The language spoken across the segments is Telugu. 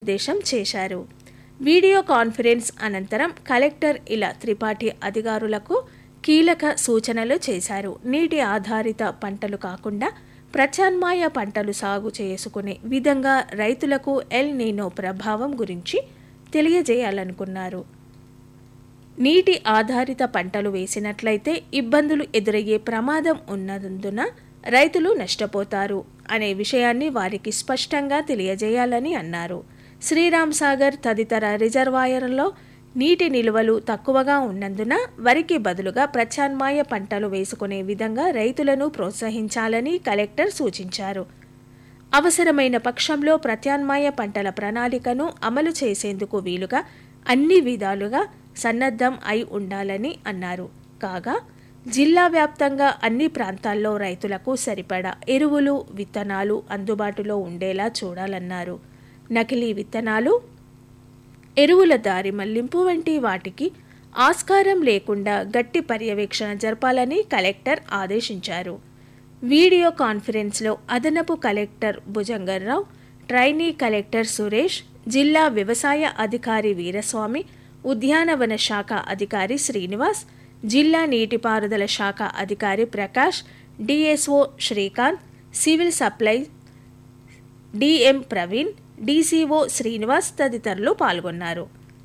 దిశానిర్దేశం చేశారు వీడియో కాన్ఫరెన్స్ అనంతరం కలెక్టర్ ఇలా త్రిపాఠి అధికారులకు కీలక సూచనలు చేశారు నీటి ఆధారిత పంటలు కాకుండా ప్రత్యామ్నాయ పంటలు సాగు చేసుకునే విధంగా రైతులకు ఎల్ నీనో ప్రభావం గురించి తెలియజేయాలనుకున్నారు నీటి ఆధారిత పంటలు వేసినట్లయితే ఇబ్బందులు ఎదురయ్యే ప్రమాదం ఉన్నందున రైతులు నష్టపోతారు అనే విషయాన్ని వారికి స్పష్టంగా తెలియజేయాలని అన్నారు శ్రీరామ్ సాగర్ తదితర రిజర్వాయర్లలో నీటి నిల్వలు తక్కువగా ఉన్నందున వరికి బదులుగా ప్రత్యామ్నాయ పంటలు వేసుకునే విధంగా రైతులను ప్రోత్సహించాలని కలెక్టర్ సూచించారు అవసరమైన పక్షంలో ప్రత్యామ్నాయ పంటల ప్రణాళికను అమలు చేసేందుకు వీలుగా అన్ని విధాలుగా సన్నద్ధం అయి ఉండాలని అన్నారు కాగా జిల్లా వ్యాప్తంగా అన్ని ప్రాంతాల్లో రైతులకు సరిపడా ఎరువులు విత్తనాలు అందుబాటులో ఉండేలా చూడాలన్నారు నకిలీ విత్తనాలు ఎరువుల దారి మళ్లింపు వంటి వాటికి ఆస్కారం లేకుండా గట్టి పర్యవేక్షణ జరపాలని కలెక్టర్ ఆదేశించారు వీడియో కాన్ఫరెన్స్లో అదనపు collector Bhujangarao trainee collector Suresh జిల్లా వ్యవసాయ అధికారి వీరస్వామి ఉద్యానవన శాఖ అధికారి శ్రీనివాస్ జిల్లా నీటిపారుదల శాఖ అధికారి Prakash DSO Srikanth civil supply DM Praveen DCO Srinivas తదితరులు పాల్గొన్నారు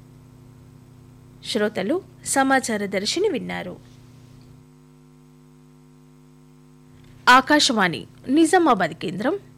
శ్రోతలు సమాచార దర్శిని విన్నారు ఆకాశవాణి నిజామాబాద్ కేంద్రం